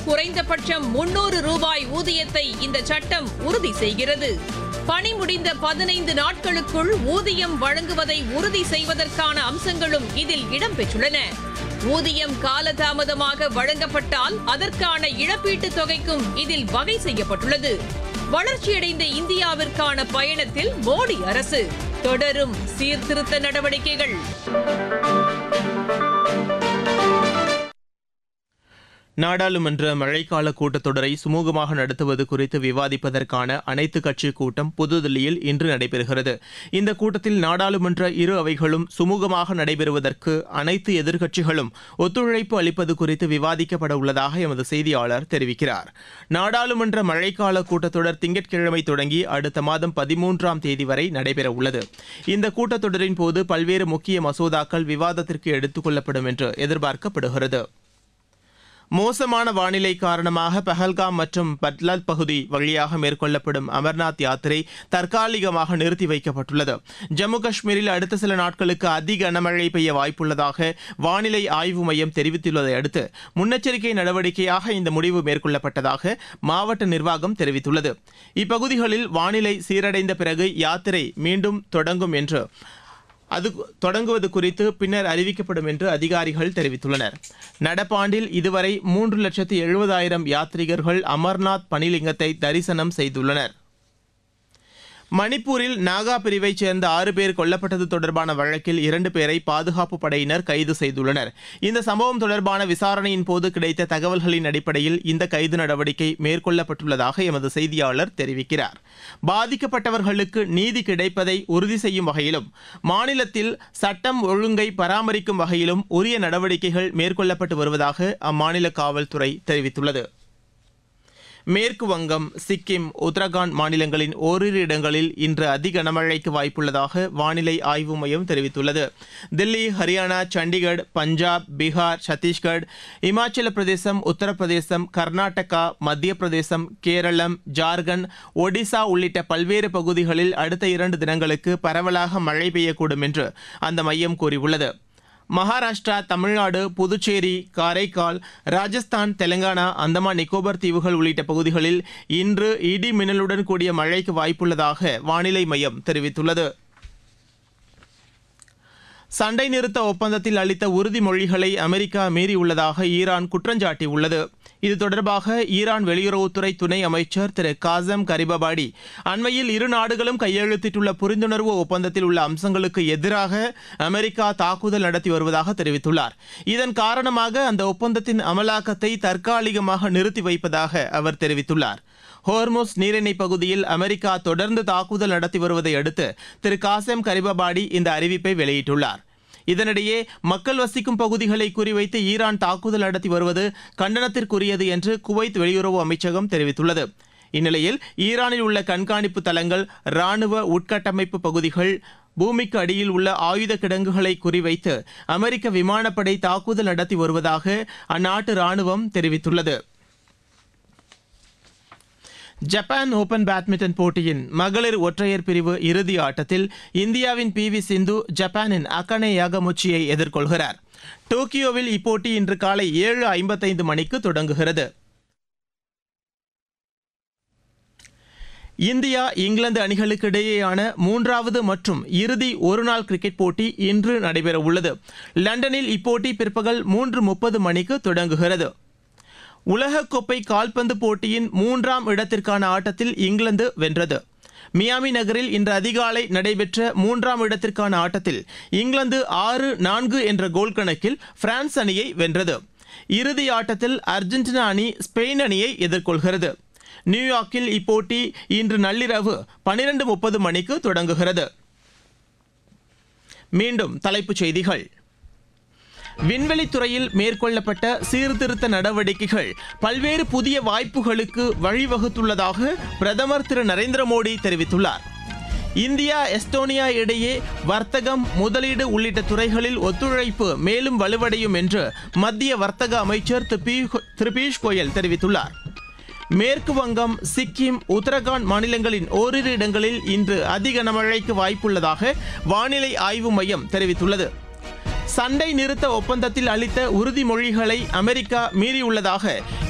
குறைந்தபட்சம் முன்னூறு ரூபாய் ஊதியத்தை இந்த சட்டம் உறுதி செய்கிறது பணி முடிந்த பதினைந்து நாட்களுக்குள் ஊதியம் வழங்குவதை உறுதி செய்வதற்கான அம்சங்களும் இதில் இடம்பெற்றுள்ளன ஊதியம் காலதாமதமாக வழங்கப்பட்டால் அதற்கான இழப்பீட்டுத் தொகைக்கும் இதில் வகை செய்யப்பட்டுள்ளது வளர்ச்சியடைந்த இந்தியாவிற்கான பயணத்தில் மோடி அரசு தொடரும் சீர்திருத்த நடவடிக்கைகள் நாடாளுமன்ற மழைக்கால கூட்டத்தொடரை சுமூகமாக நடத்துவது குறித்து விவாதிப்பதற்கான அனைத்து கட்சி கூட்டம் புதுதில்லியில் இன்று நடைபெறுகிறது இந்த கூட்டத்தில் நாடாளுமன்ற இரு அவைகளும் சுமூகமாக நடைபெறுவதற்கு அனைத்து எதிர்க்கட்சிகளும் ஒத்துழைப்பு அளிப்பது குறித்து விவாதிக்கப்பட உள்ளதாக எமது செய்தியாளர் தெரிவிக்கிறார் நாடாளுமன்ற மழைக்கால கூட்டத்தொடர் திங்கட்கிழமை தொடங்கி அடுத்த மாதம் பதிமூன்றாம் தேதி வரை நடைபெற உள்ளது இந்த கூட்டத்தொடரின் போது பல்வேறு முக்கிய மசோதாக்கள் விவாதத்திற்கு எடுத்துக் கொள்ளப்படும் என்று எதிர்பார்க்கப்படுகிறது மோசமான வானிலை காரணமாக பஹல்காம் மற்றும் பட்லால் பகுதி வழியாக மேற்கொள்ளப்படும் அமர்நாத் யாத்திரை தற்காலிகமாக நிறுத்தி வைக்கப்பட்டுள்ளது ஜம்மு காஷ்மீரில் அடுத்த சில நாட்களுக்கு அதிக கனமழை பெய்ய வாய்ப்புள்ளதாக வானிலை ஆய்வு மையம் தெரிவித்துள்ளதை அடுத்து முன்னெச்சரிக்கை நடவடிக்கையாக இந்த முடிவு மேற்கொள்ளப்பட்டதாக மாவட்ட நிர்வாகம் தெரிவித்துள்ளது இப்பகுதிகளில் வானிலை சீரடைந்த பிறகு யாத்திரை மீண்டும் தொடங்கும் என்று அது தொடங்குவது குறித்து பின்னர் அறிவிக்கப்படும் என்று அதிகாரிகள் தெரிவித்துள்ளனர் நடப்பாண்டில் இதுவரை மூன்று லட்சத்து எழுபதாயிரம் யாத்ரீகர்கள் அமர்நாத் பனிலிங்கத்தை தரிசனம் செய்துள்ளனர் மணிப்பூரில் நாகா பிரிவைச் சேர்ந்த ஆறு பேர் கொல்லப்பட்டது தொடர்பான வழக்கில் இரண்டு பேரை பாதுகாப்பு படையினர் கைது செய்துள்ளனர் இந்த சம்பவம் தொடர்பான விசாரணையின் போது கிடைத்த தகவல்களின் அடிப்படையில் இந்த கைது நடவடிக்கை மேற்கொள்ளப்பட்டுள்ளதாக எமது செய்தியாளர் தெரிவிக்கிறார் பாதிக்கப்பட்டவர்களுக்கு நீதி கிடைப்பதை உறுதி செய்யும் வகையிலும் மாநிலத்தில் சட்டம் ஒழுங்கை பராமரிக்கும் வகையிலும் உரிய நடவடிக்கைகள் மேற்கொள்ளப்பட்டு வருவதாக அம்மாநில காவல்துறை தெரிவித்துள்ளது மேற்கு வங்கம் சிக்கிம் உத்தரகாண்ட் மாநிலங்களின் ஓரிரு இடங்களில் இன்று அதி கனமழைக்கு வாய்ப்புள்ளதாக வானிலை ஆய்வு மையம் தெரிவித்துள்ளது தில்லி ஹரியானா சண்டிகர் பஞ்சாப் பீகார் சத்தீஸ்கர் இமாச்சல பிரதேசம் உத்தரப்பிரதேசம் கர்நாடகா மத்திய பிரதேசம் கேரளம் ஜார்க்கண்ட் ஒடிசா உள்ளிட்ட பல்வேறு பகுதிகளில் அடுத்த இரண்டு தினங்களுக்கு பரவலாக மழை பெய்யக்கூடும் என்று அந்த மையம் கூறியுள்ளது மகாராஷ்டிரா தமிழ்நாடு புதுச்சேரி காரைக்கால் ராஜஸ்தான் தெலங்கானா அந்தமான் நிக்கோபார் தீவுகள் உள்ளிட்ட பகுதிகளில் இன்று இடி மின்னலுடன் கூடிய மழைக்கு வாய்ப்புள்ளதாக வானிலை மையம் தெரிவித்துள்ளது சண்டை நிறுத்த ஒப்பந்தத்தில் அளித்த உறுதிமொழிகளை அமெரிக்கா மீறியுள்ளதாக ஈரான் குற்றஞ்சாட்டியுள்ளது இது தொடர்பாக ஈரான் வெளியுறவுத்துறை துணை அமைச்சர் திரு காசம் கரிபபாடி அண்மையில் இரு நாடுகளும் கையெழுத்திட்டுள்ள புரிந்துணர்வு ஒப்பந்தத்தில் உள்ள அம்சங்களுக்கு எதிராக அமெரிக்கா தாக்குதல் நடத்தி வருவதாக தெரிவித்துள்ளார் இதன் காரணமாக அந்த ஒப்பந்தத்தின் அமலாக்கத்தை தற்காலிகமாக நிறுத்தி வைப்பதாக அவர் தெரிவித்துள்ளார் ஹோர்முஸ் நீரிணை பகுதியில் அமெரிக்கா தொடர்ந்து தாக்குதல் நடத்தி வருவதை அடுத்து திரு காசம் கரிபபாடி இந்த அறிவிப்பை வெளியிட்டுள்ளார் இதனிடையே மக்கள் வசிக்கும் பகுதிகளை குறிவைத்து ஈரான் தாக்குதல் நடத்தி வருவது கண்டனத்திற்குரியது என்று குவைத் வெளியுறவு அமைச்சகம் தெரிவித்துள்ளது இந்நிலையில் ஈரானில் உள்ள கண்காணிப்பு தளங்கள் ராணுவ உட்கட்டமைப்பு பகுதிகள் பூமிக்கு அடியில் உள்ள ஆயுத கிடங்குகளை குறிவைத்து அமெரிக்க விமானப்படை தாக்குதல் நடத்தி வருவதாக அந்நாட்டு ராணுவம் தெரிவித்துள்ளது ஜப்பான் ஓபன் பேட்மிண்டன் போட்டியின் மகளிர் ஒற்றையர் பிரிவு இறுதி ஆட்டத்தில் இந்தியாவின் பி வி சிந்து ஜப்பானின் அகனே யாகமுச்சியை எதிர்கொள்கிறார் டோக்கியோவில் இப்போட்டி இன்று காலை ஏழு ஐம்பத்தைந்து மணிக்கு தொடங்குகிறது இந்தியா இங்கிலாந்து அணிகளுக்கு இடையேயான மூன்றாவது மற்றும் இறுதி ஒருநாள் கிரிக்கெட் போட்டி இன்று நடைபெறவுள்ளது லண்டனில் இப்போட்டி பிற்பகல் மூன்று முப்பது மணிக்கு தொடங்குகிறது உலகக்கோப்பை கால்பந்து போட்டியின் மூன்றாம் இடத்திற்கான ஆட்டத்தில் இங்கிலாந்து வென்றது மியாமி நகரில் இன்று அதிகாலை நடைபெற்ற மூன்றாம் இடத்திற்கான ஆட்டத்தில் இங்கிலாந்து ஆறு நான்கு என்ற கோல் கணக்கில் பிரான்ஸ் அணியை வென்றது இறுதி ஆட்டத்தில் அர்ஜென்டினா அணி ஸ்பெயின் அணியை எதிர்கொள்கிறது நியூயார்க்கில் இப்போட்டி இன்று நள்ளிரவு பனிரெண்டு முப்பது மணிக்கு தொடங்குகிறது மீண்டும் தலைப்புச் செய்திகள் விண்வெளித்துறையில் மேற்கொள்ளப்பட்ட சீர்திருத்த நடவடிக்கைகள் பல்வேறு புதிய வாய்ப்புகளுக்கு வழிவகுத்துள்ளதாக பிரதமர் திரு நரேந்திர மோடி தெரிவித்துள்ளார் இந்தியா எஸ்டோனியா இடையே வர்த்தகம் முதலீடு உள்ளிட்ட துறைகளில் ஒத்துழைப்பு மேலும் வலுவடையும் என்று மத்திய வர்த்தக அமைச்சர் திரு பீ- திரு பியூஷ் கோயல் தெரிவித்துள்ளார் மேற்கு வங்கம் சிக்கிம் உத்தரகாண்ட் மாநிலங்களின் ஓரிரு இடங்களில் இன்று அதிக கனமழைக்கு வாய்ப்புள்ளதாக வானிலை ஆய்வு மையம் தெரிவித்துள்ளது சண்டை நிறுத்த ஒப்பந்தத்தில் அளித்த உறுதிமொழிகளை அமெரிக்கா மீறியுள்ளதாக